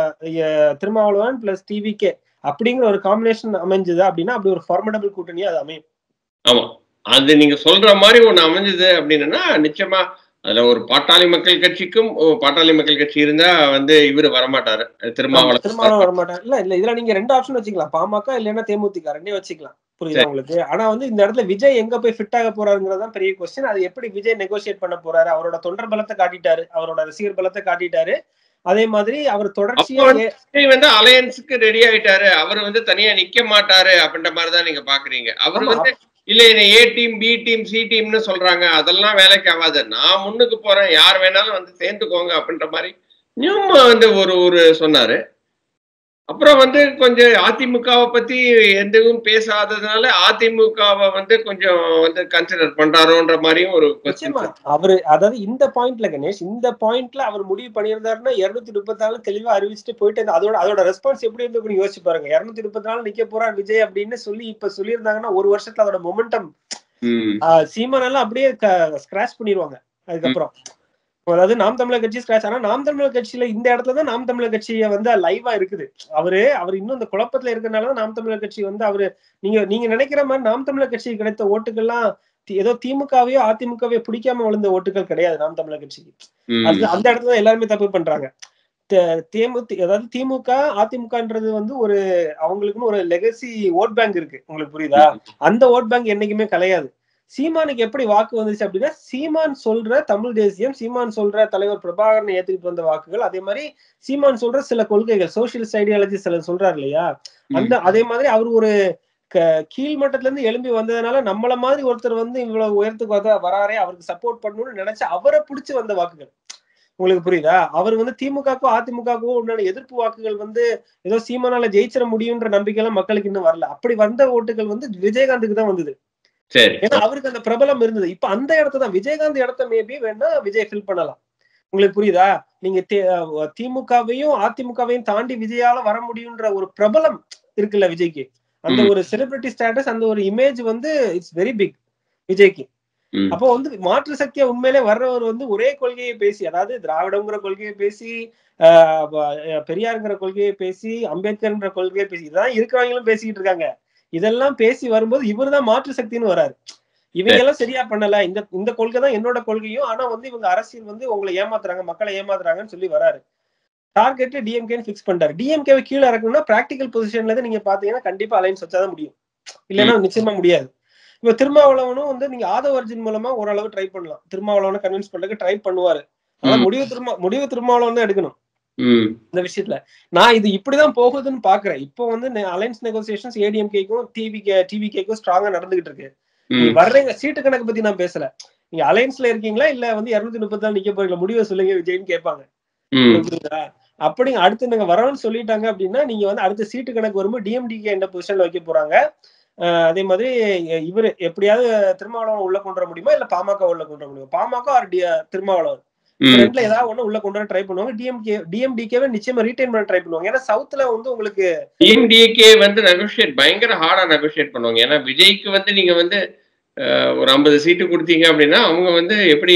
Thirumavalavan plus TVK அப்படிங்கிற ஒரு காம்பினேஷன் அமைஞ்சது அப்படின்னா அப்படி ஒரு ஃபார்மடபிள் கூட்டணியா அது அமையும் ஆமா அது நீங்க சொல்ற மாதிரி ஒண்ணு அமைஞ்சது அப்படின்னா நிச்சயமா அதுல ஒரு பாட்டாளி மக்கள் கட்சிக்கும் ஓ, பாட்டாளி மக்கள் கட்சி இருந்தா வந்து இவரு வரமாட்டாரு திருமாவளவன் திருமாவளவன் வரமாட்டார் இல்ல இல்ல இதுல நீங்க ரெண்டு ஆப்ஷன் வச்சுக்கலாம் பாமக இல்லைன்னா தேமுதிக ரெண்டே வச்சுக்கலாம் புரியுதா உங்களுக்கு ஆனா வந்து இந்த இடத்துல விஜய் எங்க போய் ஃபிட் ஆக போறாருங்கிறதான் பெரிய கொஸ்டின் அது எப்படி விஜய் நெகோசியேட் பண்ண போறாரு அவரோட தொண்டர் பலத்தை காட்டிட்டாரு அவரோட ரசிகர் பலத்தை காட்டிட்டாரு அதே மாதிரி அவர் தொடர்ச்சியா அப்போ வந்து விஜய் வந்து அலையன்ஸுக்கு ரெடி ஆயிட்டாரு அவர் வந்து தனியா நிக்க மாட்டாரு அப்படின்ற மாதிரி தான் நீங்க பாக்குறீங்க அவர் ஆமா. வந்து இல்ல என்ன A team B team C டீம்னு சொல்றாங்க அதெல்லாம் வேலைக்கு ஆகாது நான் முன்னுக்கு போறேன் யார் வேணாலும் வந்து சேர்ந்துக்கோங்க அப்படின்ற மாதிரி நியூமா வந்து ஒரு ஒரு சொன்னாரு அப்புறம் வந்து கொஞ்சம் அதிமுகவை பத்தி எதுவும் பேசாததுனால அதிமுகவை வந்து கொஞ்சம் வந்து கன்சிடர் பண்றாரோன்ற மாதிரியும் ஒரு நிச்சயமா கொஸ்டின் அவரு அதாவது இந்த பாயிண்ட்ல கணேஷ் இந்த பாயிண்ட்ல அவர் முடிவு பண்ணியிருந்தாருன்னா இருநூத்தி முப்பத்தி நாலு தெளிவா அறிவிச்சுட்டு போயிட்டு இருந்தா- அதோட அதோட ரெஸ்பான்ஸ் எப்படி இருந்து யோசிச்சு பாருங்க இருநூத்தி முப்பத்தி நாலு நிக்க போறார் விஜய் அப்படின்னு சொல்லி இப்ப சொல்லியிருந்தாங்கன்னா ஒரு வருஷத்துல அதோட மொமெண்டம் ம் சீமான் எல்லாம் அப்படியே ஸ்கிராச் பண்ணிடுவாங்க அதுக்கப்புறம் அதாவது நாம் தமிழர் கட்சி ஸ்கிராச் ஆனா நாம் தமிழர் கட்சியில இந்த இடத்துல தான் நாம் தமிழர் கட்சியை வந்து லைவா இருக்குது அவரு அவர் இன்னும் இந்த குழப்பத்துல இருக்கறனால தான் நாம் தமிழர் கட்சி வந்து அவரு நீங்க நீங்க நினைக்கிற மாதிரி நாம் தமிழர் கட்சிக்கு கிடைத்த ஓட்டுகள்லாம் தி- ஏதோ திமுகவையோ அதிமுகவையோ பிடிக்காம விழுந்த ஓட்டுகள் கிடையாது நாம் தமிழர் கட்சிக்கு ம் அது அந்த இடத்துல தான் எல்லாருமே தப்பு பண்றாங்க தே- தேமு அதாவது திமுக அதிமுகன்றது வந்து ஒரு அவங்களுக்குன்னு ஒரு லெகசி ஓட் பேங்க் இருக்கு உங்களுக்கு புரியுதா அந்த ஓட் பேங்க் என்னைக்குமே கலையாது சீமானுக்கு எப்படி வாக்கு வந்துச்சு அப்படின்னா சீமான் சொல்ற தமிழ் தேசியம் சீமான் சொல்ற தலைவர் பிரபாகரனை ஏத்துக்கிட்டு வந்த வாக்குகள் அதே மாதிரி சீமான் சொல்ற சில கொள்கைகள் சோசியலிஸ்ட் ஐடியாலஜி சில சொல்றாரு இல்லையா அந்த அதே மாதிரி அவர் ஒரு க- கீழ் மட்டத்துல இருந்து எழும்பி வந்ததுனால நம்மள மாதிரி ஒருத்தர் வந்து இவ்வளவு உயரத்துக்கு வர வராரே அவருக்கு சப்போர்ட் பண்ணணும்னு நினைச்சு அவரை பிடிச்சு வந்த வாக்குகள் உங்களுக்கு புரியுதா அவர் வந்து திமுகக்கோ அதிமுகக்கோ உண்டான எதிர்ப்பு வாக்குகள் வந்து ஏதோ சீமானால ஜெயிச்சிட முடியுன்ற நம்பிக்கை எல்லாம் மக்களுக்கு இன்னும் வரல அப்படி வந்த ஓட்டுகள் வந்து விஜயகாந்துக்கு தான் வந்தது சரி ஏன்னா அவருக்கு அந்த பிரபலம் இருந்தது இப்ப அந்த இடத்த தான் விஜயகாந்த் இடத்த மேபி வேணா விஜய் ஃபில் பண்ணலாம் உங்களுக்கு புரியுதா நீங்க தே- அஹ் திமுகவையும் அதிமுகவையும் தாண்டி விஜயால வர முடியுன்ற ஒரு பிரபலம் இருக்குல்ல விஜய்க்கு அந்த ம். ஒரு செலிபிரிட்டி ஸ்டேட்டஸ் அந்த ஒரு இமேஜ் வந்து இட்ஸ் வெரி பிக் விஜய்க்கு ம். அப்போ வந்து மாற்று சக்தியா உண்மையிலே வர்றவர் வந்து ஒரே கொள்கையை பேசி அதாவது திராவிடங்கிற கொள்கையை பேசி ஆஹ் ப- அஹ் பெரியாருங்கிற கொள்கையை பேசி அம்பேத்கர்ன்ற கொள்கையை பேசி இதான் இருக்கிறவங்களும் பேசிக்கிட்டு இருக்காங்க இதெல்லாம் பேசி வரும்போது இவர்தான் மாற்று சக்தின்னு வராரு இவங்க எல்லாம் சரியா பண்ணல இந்த இந்த கொள்கை தான் என்னோட கொள்கையும் ஆனா வந்து இவங்க அரசியல் வந்து உங்களை ஏமாத்துறாங்க மக்களை ஏமாத்துறாங்கன்னு சொல்லி வராரு டார்கெட் டிஎம்கேன்னு ஃபிக்ஸ் பண்ணிட்டாரு டிஎம்கேவை கீழே இறக்கணும்னா பிராக்டிகல் பொசிஷன்ல இருந்து நீங்க பாத்தீங்கன்னா கண்டிப்பா அலைன்ஸ் வச்சாதான் முடியும் இல்லைன்னா நிச்சயமா முடியாது இப்ப திருமாவளவனும் வந்து நீங்க ஆதவ அர்ஜுன் மூலமா ஓரளவு ட்ரை பண்ணலாம் திருமாவளவனை கன்வின்ஸ் பண்றதுக்கு ட்ரை பண்ணுவாரு ஆனா ம். முடிவு திருமா முடிவு திருமாவளவன் தான் எடுக்கணும் ம் இந்த விஷயத்துல நான் இது இப்படிதான் போகுதுன்னு பாக்குறேன் இப்போ வந்து அலைன்ஸ் நெகோசியேஷன்ஸ் ஏடிஎம்கேக்கும் டிவி டிவிகேக்கும் ஸ்ட்ராங்கா நடந்துகிட்டு இருக்கு நீங்க ம் வர்றீங்க சீட்டு கணக்கு பத்தி நான் பேசல நீங்க அலைன்ஸ்ல இருக்கீங்களா இல்ல வந்து இருநூத்தி முப்பத்தி நாலு நிக்க போறீங்களா முடிவை சொல்லுங்க விஜய்னு கேட்பாங்க ம் புரியுதா அப்படி அடுத்து நாங்க வரோம்னு சொல்லிட்டாங்க அப்படின்னா நீங்க வந்து அடுத்த சீட்டு கணக்கு வரும்போது டிஎம்டிகே என்ன பொசிஷன்ல வைக்க போறாங்க அஹ் அதே மாதிரி இவர் எப்படியாவது திருமாவளவன் உள்ள கொண்டு வர முடியுமா இல்ல பாமக உள்ள கொண்டு வர முடியுமா பாமக ஆர் திருமாவளவன் இந்த ம் ரெண்டுல ஏதாவது ஒண்ணு உள்ள கொண்டு வர ட்ரை பண்ணுவாங்க டிஎம்கே டிஎம்டிகேவை நிச்சயமா ரீடைன் பண்ண ட்ரை பண்ணுவாங்க ஏன்னா சவுத்ல வந்து உங்களுக்கு டிஎம்டிகே வந்து நெகோஷியேட் பயங்கர ஹார்டா நெகோஷியேட் பண்ணுவாங்க ஏன்னா விஜய்க்கு வந்து நீங்க வந்து அஹ், ஒரு ஐம்பது சீட்டு கொடுத்தீங்க அப்படின்னா அவங்க வந்து எப்படி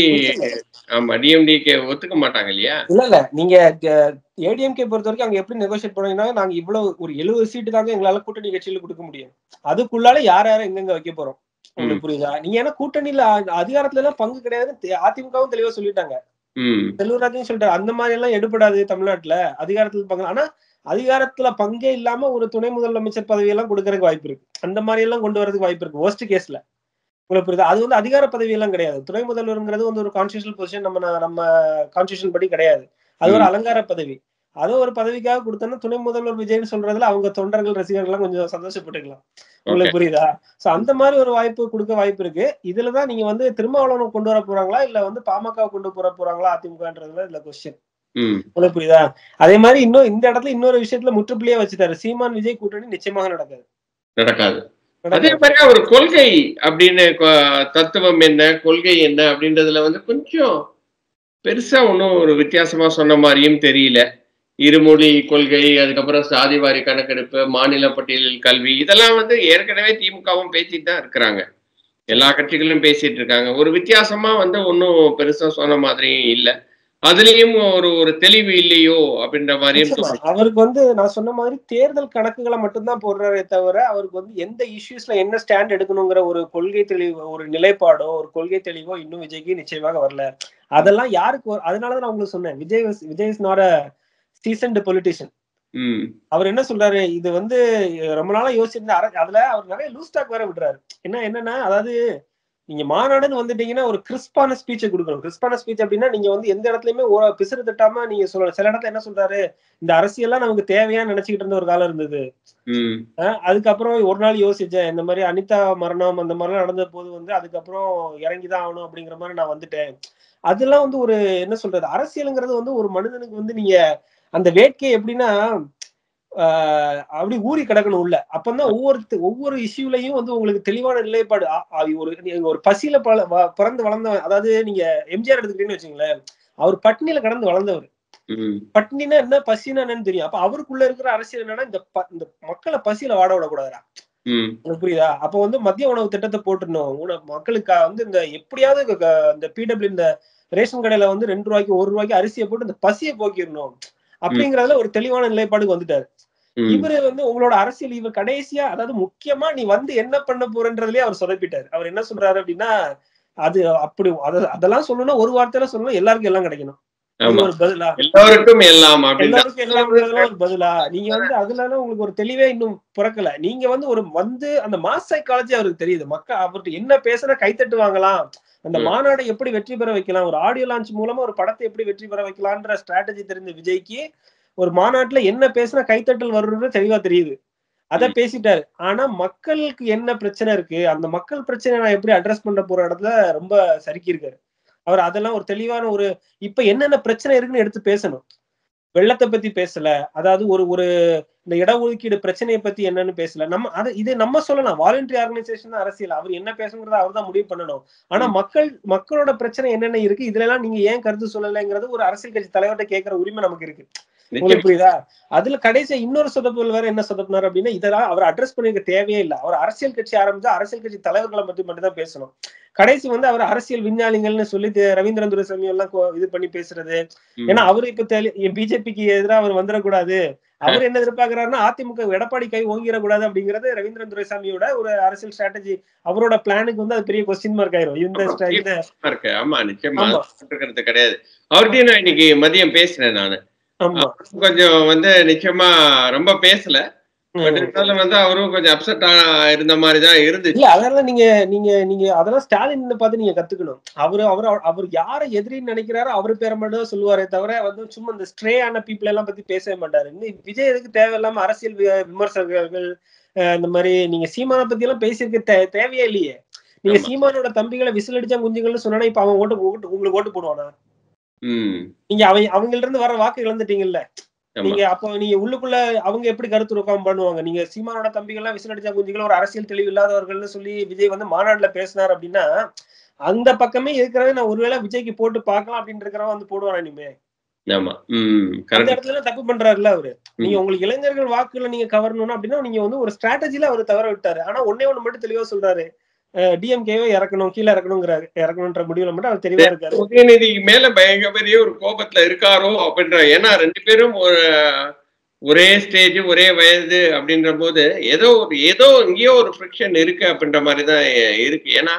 ஆமா டிஎம்டிகே ஒத்துக்க மாட்டாங்க இல்லையா இல்ல இல்ல நீங்க ஏடிஎம்கே பொறுத்த வரைக்கும் அங்க எப்படி நெகோஷியேட் பண்ணுவீங்கன்னா நாங்க இவ்வளவு ஒரு எழுபது சீட்டு தாங்க எங்களால கூட்டணி கட்சியில கொடுக்க முடியும் அதுக்குள்ளால யார் யாரை எங்கெங்க வைக்க போறோம் உங்களுக்கு புரியுதா நீங்க ஏன்னா கூட்டணியில அ- அதிகாரத்துல எல்லாம் பங்கு கிடையாது அதிமுகவும் தெளிவா சொல்லிட்டாங்க ம் செல்வராஜன் சொல்லிட்டாரு அந்த மாதிரி எல்லாம் எடுபடாது தமிழ்நாட்டுல அதிகாரத்துல பங்கு ஆனா அதிகாரத்துல பங்கே இல்லாம ஒரு துணை முதலமைச்சர் பதவி எல்லாம் கொடுக்கறதுக்கு வாய்ப்பு இருக்கு அந்த மாதிரி எல்லாம் கொண்டு வரதுக்கு வாய்ப்பு இருக்கு worst கேஸ்ல உங்களுக்கு புரியுதா அது வந்து அதிகார பதவி எல்லாம் கிடையாது துணை முதல்வருங்கிறது வந்து ஒரு கான்ஸ்டியூஷனல் பொசிஷன் நம்ம ந- நம்ம கான்ஸ்டியூஷன் படி கிடையாது அது ஒரு ம். அலங்கார பதவி அதோ ஒரு பதவிக்காக கொடுத்தோம்னா துணை முதல்வர் விஜய்னு சொல்றதுல அவங்க தொண்டர்கள் ரசிகர்கள் எல்லாம் கொஞ்சம் சந்தோஷப்பட்டுக்கலாம் உங்களுக்கு புரியுதா சோ அந்த மாதிரி ஒரு வாய்ப்பு கொடுக்க வாய்ப்பு இருக்கு இதுலதான் நீங்க வந்து திருமாவளவன் கொண்டு வர போறாங்களா இல்ல வந்து பாமக கொண்டு போற போறாங்களா அதிமுகன்றதுல இதுல கொஸ்டின் ம் உங்களுக்கு புரியுதா அதே மாதிரி இன்னும் இந்த இடத்துல இன்னொரு விஷயத்துல முற்றுப்புள்ளியே வச்சுட்டாரு சீமான் விஜய் கூட்டணி நிச்சயமாக நடக்காது நடக்காது அதே நடக்காது. மாதிரி ஒரு கொள்கை அப்படின்னு கொ- தத்துவம் என்ன கொள்கை என்ன அப்படின்றதுல வந்து கொஞ்சம் பெருசா ஒன்றும் ஒரு வித்தியாசமா சொன்ன மாதிரியும் தெரியல இருமொழி கொள்கை அதுக்கப்புறம் சாதிவாரி கணக்கெடுப்பு மாநில பட்டியலில் கல்வி இதெல்லாம் வந்து ஏற்கனவே திமுகவும் பேசிட்டு தான் இருக்கிறாங்க எல்லா கட்சிகளும் பேசிட்டு இருக்காங்க ஒரு வித்தியாசமா வந்து ஒன்றும் பெருசா சொன்ன மாதிரியும் இல்லை அதுலயும் ஒரு ஒரு தெளிவு இல்லையோ அப்படின்ற மாதிரியும் நிச்சயமா. தோணுது. அவருக்கு வந்து நான் சொன்ன மாதிரி தேர்தல் கணக்குகளை மட்டும்தான் போடுறாரே தவிர அவருக்கு வந்து எந்த இஷ்யூஸ்ல என்ன ஸ்டாண்ட் எடுக்கணுங்கிற ஒரு கொள்கை தெளிவு ஒரு நிலைப்பாடோ ஒரு கொள்கை தெளிவோ இன்னும் விஜய்க்கு நிச்சயமாக வரல அதெல்லாம் யாருக்கு வரும்? அதனாலதான் நான் உங்களுக்கு சொன்னேன் Vijay was- Vijay is not a seasoned politician hmm அவர் என்ன சொல்றாரு இது வந்து ரொம்ப நாளா யோசிச்சிருந்த அர- அதுல அவர் நிறைய லூஸ் டாக் வேற விடுறாரு என்ன என்னன்னா அதாவது நீங்க மாநாடுன்னு வந்துட்டீங்கன்னா ஒரு கிறிஸ்பான ஸ்பீச்சை கொடுக்கணும் கிறிஸ்பான ஸ்பீச் அப்படின்னா நீங்க வந்து எந்த இடத்துலயுமே ஒரு பிசுறு தட்டாம நீங்க சொல்லணும் சில இடத்துல என்ன சொல்றாரு இந்த அரசியல்லாம் நமக்கு தேவையான்னு நினைச்சுக்கிட்டு இருந்த ஒரு காலம் இருந்தது ம் அஹ் அதுக்கப்புறம் ஒரு நாள் யோசிச்சேன் இந்த மாதிரி அனிதா மரணம் அந்த மாதிரிலாம் நடந்த போது வந்து அதுக்கப்புறம் இறங்கிதான் ஆகணும் அப்படிங்கிற மாதிரி நான் வந்துட்டேன் அதெல்லாம் வந்து ஒரு என்ன சொல்றது அரசியலுங்கிறது வந்து ஒரு மனிதனுக்கு வந்து நீங்க அந்த வேட்கை எப்படின்னா ஆஹ் அப்படி ஊறி கிடக்கணும் உள்ள அப்பதான் ஒவ்வொரு ஒவ்வொரு இஷ்யூலையும் வந்து உங்களுக்கு தெளிவான நிலைப்பாடு ஆ- ஆ, ஒரு நீங்க ஒரு பசியில பல வ- பிறந்து வளர்ந்தவன் அதாவது நீங்க எம்ஜிஆர் எடுத்துக்கிட்டீங்கன்னு வச்சுங்களேன் அவர் பட்டினியில கடந்து வளர்ந்தவர் ம் பட்டினினா என்ன பசினா என்னன்னு தெரியும் அப்ப அவருக்குள்ள இருக்கிற அரசியல் என்னன்னா இந்த ப- இந்த மக்களை பசியில வாட விடக்கூடாதுடா ம் உங்களுக்கு புரியுதா அப்ப வந்து மதிய உணவு திட்டத்தை போட்டுடணும் உணவு மக்களுக்கு வந்து இந்த எப்படியாவது க- க- இந்த பிடபிள்யூ இந்த ரேஷன் கடையில வந்து ரெண்டு ரூபாய்க்கு ஒரு ரூபாய்க்கு அரிசியை போட்டு இந்த பசியை போக்கிடணும் அப்படிங்கறதுல ஒரு தெளிவான நிலைப்பாடுக்கு வந்துட்டாரு ம் இவரு வந்து உங்களோட அரசியல் இவர் கடைசியா அதாவது முக்கியமா நீ வந்து என்ன பண்ண போறன்றதுலயே அவர் சொதப்பிட்டாரு அவர் என்ன சொல்றாரு அப்படின்னா அது அப்படி அத- அதெல்லாம் சொல்லணும்னா ஒரு வார்த்தையில சொல்லணும் எல்லாருக்கும் எல்லாம் கிடைக்கணும் இது ஆமா ஒரு பதிலா எல்லோருக்கும் எல்லாம் அப்படின்னு எல்லாருக்கும் எல்லாம்ன்றதெல்லாம் ஒரு பதிலா நீங்க வந்து அதுல உங்களுக்கு ஒரு தெளிவே இன்னும் பிறக்கல நீங்க வந்து ஒரு வந்து அந்த மாஸ் சைக்காலஜி அவருக்கு தெரியுது மக்கள் அவர்கிட்ட என்ன பேசுற கைத்தட்டு வாங்கலாம் அந்த ம். மாநாடை எப்படி வெற்றி பெற வைக்கலாம் ஒரு ஆடியோ லான்ச் மூலமா ஒரு படத்தை எப்படி வெற்றி பெற வைக்கலாம்ன்ற ஸ்ட்ராட்டஜி தெரிஞ்ச விஜய்க்கு ஒரு மாநாட்டுல என்ன பேசுனா கைத்தட்டல் வரும்னு தெளிவா தெரியுது அத ம். பேசிட்டாரு ஆனா மக்களுக்கு என்ன பிரச்சனை இருக்கு அந்த மக்கள் பிரச்சனை நான் எப்படி அட்ரஸ் பண்ண போற இடத்துல ரொம்ப சறுக்கி இருக்காரு அவர் அதெல்லாம் ஒரு தெளிவான ஒரு இப்ப என்னென்ன பிரச்சனை இருக்குன்னு எடுத்து பேசணும் வெள்ளத்தை பத்தி பேசல அதாவது ஒரு ஒரு இந்த இடஒதுக்கீடு பிரச்சனையை பத்தி என்னன்னு பேசல நம்ம அது இது நம்ம சொல்லலாம் வாலண்டரி ஆர்கனைசேஷன் தான் அரசியல் அவர் என்ன பேசுங்கிறத அவர் தான் முடிவு பண்ணணும் ஆனா மக்கள் மக்களோட பிரச்சனை என்னென்ன இருக்கு இதுல எல்லாம் நீங்க ஏன் கருத்து சொல்லலைங்கிறது ஒரு அரசியல் கட்சி தலைவர்கிட்ட கேட்கிற உரிமை நமக்கு இருக்கு உங்களுக்கு நிச்சயம். புரியுதா அதுல கடைசியா இன்னொரு சொதப்புகள் வேற என்ன சொதப்பினார் அப்படின்னா இதெல்லாம் அவர் அட்ரஸ் பண்ணிருக்க தேவையே இல்ல அவர் அரசியல் கட்சி ஆரம்பிச்சா அரசியல் கட்சி தலைவர்களை பத்தி மட்டும் தான் பேசணும் கடைசி வந்து அவர் அரசியல் விஞ்ஞானிகள்னு சொல்லி தி- ரவீந்திரன் துரைசாமி எல்லாம் கொ- இது பண்ணி பேசுறது ம். ஏன்னா அவரு இப்ப பிஜேபிக்கு எதிராக அவர் வந்துடக்கூடாது அவர் என்ன எதிர்பார்க்கிறாருன்னா அதிமுக எடப்பாடி கை ஓங்கிடக்கூடாது அப்படிங்கறது ரவீந்திரன் துரைசாமியோட ஒரு அரசியல் ஸ்ட்ராட்டஜி அவரோட பிளானுக்கு வந்து அது பெரிய கொஸ்டின் மார்க் ஆயிரும் இந்த ஆமா, ஸ்ட- இந்த இருக்கு ஆமா நிச்சயமா ஆமா. இருக்கிறது கிடையாது அவர்கிட்டயும் நான் இன்னைக்கு மதியம் பேசினேன் நானு ஆமா கொஞ்சம் வந்து நிச்சயமா ரொம்ப பேசல பட் ம். இருந்தாலும் வந்து அவரும் கொஞ்சம் அப்செட் இருந்த மாதிரி தான் இருந்துச்சு இல்ல அதெல்லாம் நீங்க நீங்க நீங்க அதெல்லாம் ஸ்டாலின் பார்த்து நீங்க கத்துக்கணும் அவரு அவர் அவர் யாரை எதிரின்னு நினைக்கிறாரோ அவர் பேரை மட்டும் தான் சொல்லுவாரே தவிர வந்து சும்மா இந்த ஸ்ட்ரே ஆன பீப்புள் எல்லாம் பத்தி பேசவே மாட்டாரு இன்னும் விஜய் எதுக்கு தேவையில்லாம அரசியல் வி- விமர்சகர்கள் அஹ் இந்த மாதிரி நீங்க சீமானை பத்தி எல்லாம் பேசியிருக்க தே- தேவையே இல்லையே நீங்க ஆமா. சீமானோட தம்பிகளை விசில் அடிச்சா குஞ்சுங்கள்னு சொன்னா இப்ப அவன் ஓட்டு ஓட்டு- உங்களுக்கு ஓட்டு போடுவானா ம் நீங்க அவங்க அவங்கள்ட்ட இருந்து வர வாக்கு இழந்துட்டீங்கல்ல ஆமா நீங்க அப்போ நீங்க உள்ளுக்குள்ள அவங்க எப்படி கருத்து ருக்கம் பண்ணுவாங்க நீங்க சீமானோட தம்பிகள்லாம் விசில் அடிச்சா குஞ்சுகள் ஒரு அரசியல் தெளிவு இல்லாதவர்கள்னு சொல்லி விஜய் வந்து மாநாடுல பேசினார் அப்படின்னா அந்த பக்கமே இருக்கிறவன் நான் ஒருவேளை விஜய்க்கு போட்டு பார்க்கலாம் அப்படின்னு இருக்கிறவன் வந்து போடுவான் இனிமே ஆமா ம் அந்த கரெக்ட் இடத்துல எல்லாம் தப்பு பண்றாருல்ல அவரு நீங்க உங்களுக்கு இளைஞர்கள் வாக்குகளை நீங்க கவரணும்னா அப்படின்னா நீங்க வந்து ஒரு ஸ்ட்ராட்டஜில அவர் தவற விட்டாரு ஆனா ஒன்னே ஒண்ணு மட்டும் தெளிவா சொல்றாரு டிஎம்கேவை இறக்கணும் கீழே இறக்கணுங்கிறாரு இறக்கணும்ன்ற முடிவுல மட்டும் அவர் தெளிவா இருக்காரு உதயநிதிக்கு மேல பயங்கர பெரிய ஒரு கோபத்துல இருக்காரோ அப்படின்ற ஏன்னா ரெண்டு பேரும் ஒரு ஒரே ஸ்டேஜ் ஒரே வயது அப்படின்ற போது ஏதோ ஒரு ஏதோ இங்கேயோ ஒரு ஃபிரிக்ஷன் இருக்கு அப்படின்ற மாதிரி தான் இருக்கு ஏன்னா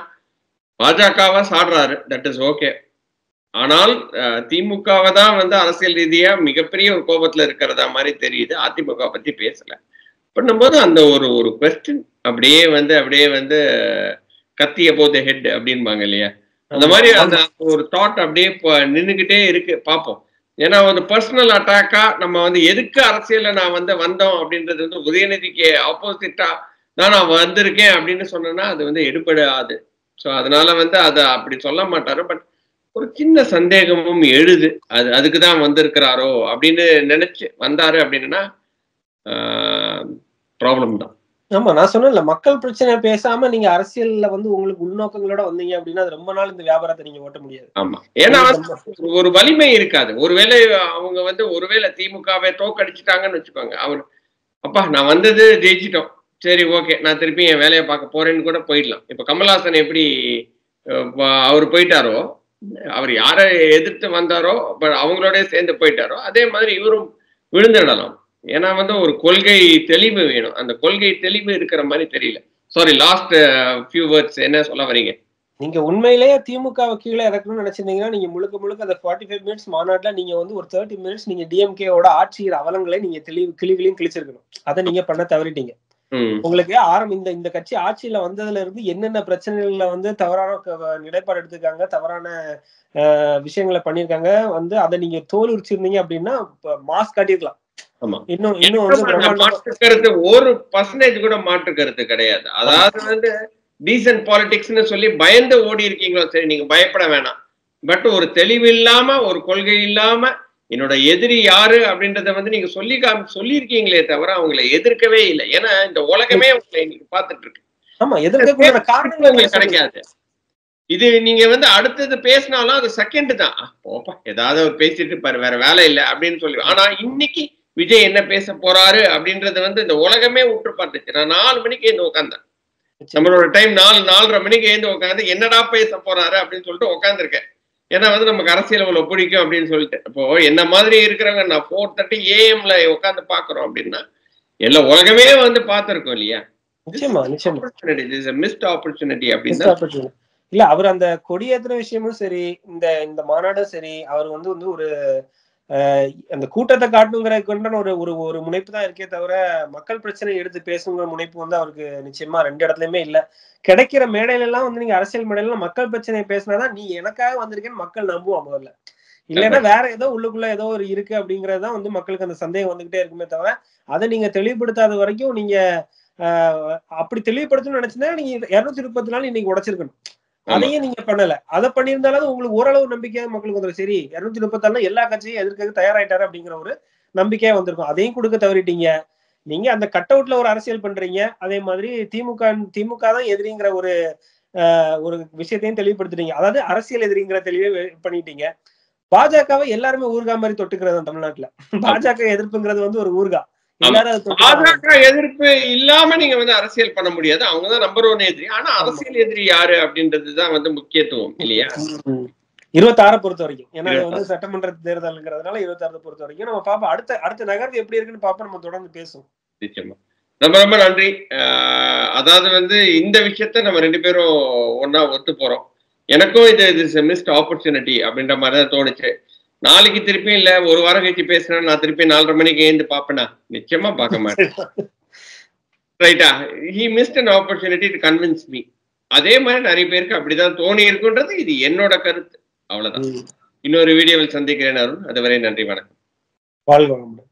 பாஜகவா சாடுறாரு தட் இஸ் ஓகே ஆனால் அஹ், திமுகவை தான் வந்து அரசியல் ரீதியா மிகப்பெரிய ஒரு கோபத்துல இருக்கிறதா மாதிரி தெரியுது அதிமுக பத்தி பேசல பண்ணும்போது அந்த ஒரு ஒரு கொஸ்டின் அப்படியே வந்து அப்படியே வந்து கத்தி அபோத் ஹெட் அப்படின்பாங்க இல்லையா அந்த மாதிரி அந்த ஒரு தாட் அப்படியே நின்றுகிட்டே இருக்கு பார்ப்போம் ஏன்னா ஒரு பர்சனல் அட்டாக்கா நம்ம வந்து எதுக்கு அரசியல்ல நான் வந்து வந்தோம் அப்படின்றது வந்து உதயநிதிக்கு ஆப்போசிட்டா தான் நான் வந்திருக்கேன் அப்படின்னு சொன்னேன்னா அது வந்து எடுபடாது ஸோ அதனால வந்து அதை அப்படி சொல்ல மாட்டாரு பட் ஒரு சின்ன சந்தேகமும் எழுது அது அதுக்கு தான் வந்திருக்கிறாரோ அப்படின்னு நினைச்சு வந்தாரு அப்படின்னா ப்ராப்ளம் தான் ஆமா நான் சொன்னேன்ல மக்கள் பிரச்சனை பேசாம நீங்க அரசியல்ல வந்து உங்களுக்கு உள்நோக்கங்களோட வந்தீங்க அப்படின்னா அது ரொம்ப நாள் இந்த வியாபாரத்தை நீங்க ஓட்ட முடியாது ஆமா ஏன்னா ஒரு வலிமை இருக்காது ஒருவேளை அவங்க வந்து ஒருவேளை திமுகவை தோக்கடிச்சிட்டாங்கன்னு வச்சுக்கோங்க அவர் அப்பா நான் வந்தது ஜெயிச்சிட்டோம் சரி ஓகே நான் திருப்பி என் வேலையை பார்க்க போறேன்னு கூட போயிடலாம் இப்ப கமல்ஹாசன் எப்படி அவர் போயிட்டாரோ அவர் யாரை எதிர்த்து வந்தாரோ அவங்களோட சேர்ந்து போயிட்டாரோ அதே மாதிரி இவரும் விழுந்துடலாம் ஏன்னா வந்து ஒரு கொள்கை தெளிவு வேணும் அந்த கொள்கை தெளிவு இருக்கிற மாதிரி தெரியல சாரி லாஸ்ட் ஃபியூ வேர்ட்ஸ் என்ன சொல்ல வரீங்க நீங்க உண்மையிலேயே திமுக கீழே இறக்கணும்னு நினைச்சிருந்தீங்கன்னா நீங்க முழுக்க முழுக்க அந்த ஃபார்ட்டி ஃபைவ் மினிட்ஸ் மாநாட்டில் நீங்க வந்து ஒரு தேர்ட்டி மினிட்ஸ் நீங்க டிஎம்கேவோட ஆட்சியர் அவலங்களை நீங்க தெளிவு கிளிகளையும் கிழிச்சிருக்கணும் அதை நீங்க பண்ண தவறிட்டீங்க உங்களுக்கு ஆரம் இந்த இந்த கட்சி ஆட்சியில வந்ததுல இருந்து என்னென்ன பிரச்சனைகள்ல வந்து தவறான நிலைப்பாடு எடுத்துக்காங்க தவறான விஷயங்களை பண்ணிருக்காங்க வந்து அதை நீங்க தோல் உரிச்சிருந்தீங்க அப்படின்னா மாஸ்க் காட்டிருக்கலாம் இன்னும் இன்னும் வந்து மாற்று கருத்து ஒரு பர்சன்டேஜ் கூட மாற்று கருத்து கிடையாது அதாவது வந்து டீசன்ட் பாலிடிக்ஸ்னு சொல்லி பயந்து ஓடி இருக்கீங்களோ சரி நீங்க பயப்பட வேணாம் பட் ஒரு தெளிவு இல்லாம ஒரு கொள்கை இல்லாம என்னோட எதிரி யாரு அப்படின்றத வந்து நீங்க சொல்லி சொல்லியிருக்கீங்களே தவிர அவங்களை எதிர்க்கவே இல்லை ஏன்னா இந்த உலகமே உங்களை இன்னைக்கு பார்த்துட்டு இருக்கு ஆமா எதிர்க்க காரணம் கிடைக்காது இது நீங்க வந்து அடுத்தது பேசினாலும் அது செகண்ட் தான் போப்பா ஏதாவது அவர் பேசிட்டு இருப்பாரு வேற வேலை இல்லை அப்படின்னு சொல்லி ஆனா இன்னைக்கு விஜய் என்ன பேச போறாரு அப்படின்றது வந்து இந்த உலகமே விட்டு பார்த்துச்சு நான் நாலு மணிக்கு எழுந்து உட்காந்தேன் நம்மளோட டைம் நாலு நாலரை மணிக்கு எழுந்து உட்காந்து என்னடா பேச போறாரு அப்படின்னு சொல்லிட்டு உட்காந்துருக்கேன் ஏன்னா வந்து நமக்கு அரசியல் அவ்வளவு பிடிக்கும் அப்படின்னு சொல்லிட்டு இப்போ என்ன மாதிரி இருக்கிறவங்க நான் ஃபோர் தேர்ட்டி ஏஎம்ல உட்காந்து பாக்குறோம் அப்படின்னா எல்லா உலகமே வந்து பார்த்துருக்கோம் இல்லையா நிச்சயமா நிச்சயமா மிஸ்ட் ஆப்பர்ச்சுனிட்டி அப்படின்னு இல்ல அவர் அந்த கொடியேற்ற விஷயமும் சரி இந்த இந்த மாநாடும் சரி அவர் வந்து வந்து ஒரு அந்த கூட்டத்தை காட்டணுங்கிற கொண்டான ஒரு ஒரு ஒரு முனைப்பு தான் இருக்கே தவிர மக்கள் பிரச்சனை எடுத்து பேசுங்கிற முனைப்பு வந்து அவருக்கு நிச்சயமா ரெண்டு இடத்துலயுமே இல்ல கிடைக்கிற மேடையில எல்லாம் வந்து நீங்க அரசியல் மேடையில மக்கள் பிரச்சனையை பேசினாதான் நீ எனக்காக வந்திருக்கேன்னு மக்கள் நம்புவான் முதல்ல இல்லைன்னா வேற ஏதோ உள்ளுக்குள்ள ஏதோ ஒரு இருக்கு அப்படிங்கறதுதான் வந்து மக்களுக்கு அந்த சந்தேகம் வந்துகிட்டே இருக்குமே தவிர அதை நீங்க தெளிவுபடுத்தாத வரைக்கும் நீங்க அப்படி தெளிவுபடுத்தணும்னு நினைச்சிருந்தா நீங்க இருநூத்தி முப்பத்தி நாள் இன்னைக்கு உடைச்சிருக்கணும் அதையும் நீங்க பண்ணல அதை பண்ணியிருந்தாலும் உங்களுக்கு ஓரளவு நம்பிக்கையா மக்களுக்கு வந்துடும் சரி இருநூத்தி முப்பத்தாறுல எல்லா கட்சியும் எதிர்க்க தயாராயிட்டாரு அப்படிங்கிற ஒரு நம்பிக்கையா வந்திருக்கும் அதையும் கொடுக்க தவறிட்டீங்க நீங்க அந்த கட் அவுட்ல ஒரு அரசியல் பண்றீங்க அதே மாதிரி திமுக திமுக தான் எதிரிங்கிற ஒரு ஒரு விஷயத்தையும் தெளிவுபடுத்துறீங்க அதாவது அரசியல் எதிரிங்கிற தெளிவே பண்ணிட்டீங்க பாஜகவை எல்லாருமே ஊர்கா மாதிரி தொட்டுக்கிறது தமிழ்நாட்டுல பாஜக எதிர்ப்புங்கிறது வந்து ஒரு ஊர்கா பாஜக எதிர்ப்பு இல்லாம நீங்க வந்து அரசியல் பண்ண முடியாது அவங்கதான் நம்பர் ஒன் எதிரி ஆனா அரசியல் எதிரி யாரு அப்படின்றதுதான் வந்து முக்கியத்துவம் இல்லையா இருபத்தாறு பொறுத்த வரைக்கும் ஏன்னா அது வந்து சட்டமன்ற தேர்தலுங்கிறதுனால இருபத்தாறு பொறுத்த வரைக்கும் நம்ம பாப்போம் அடுத்த அடுத்த நகர்வு எப்படி இருக்குன்னு பாப்போம் நம்ம தொடர்ந்து பேசுவோம் நிச்சயமா ரொம்ப ரொம்ப நன்றி அதாவது வந்து இந்த விஷயத்த நம்ம ரெண்டு பேரும் ஒன்னா ஒத்து போறோம் எனக்கும் இது இது மிஸ்ட் ஆப்பர்ச்சுனிட்டி அப்படின்ற மாதிரி தான் தோணுச்சு நாளைக்கு திருப்பி இல்ல ஒரு வாரம் கழிச்சு பேசுறேன் நான் திருப்பி நாலரை மணிக்கு எழுந்து பாப்பேனா நிச்சயமா பார்க்க மாட்டேன் ரைட்டா he missed an opportunity to convince me அதே மாதிரி நிறைய பேருக்கு அப்படிதான் தோணி இருக்குன்றது இது என்னோட கருத்து அவ்வளவுதான் இன்னொரு வீடியோவில் சந்திக்கிறேன் அருண் அதுவரை நன்றி வணக்கம் வாழ்க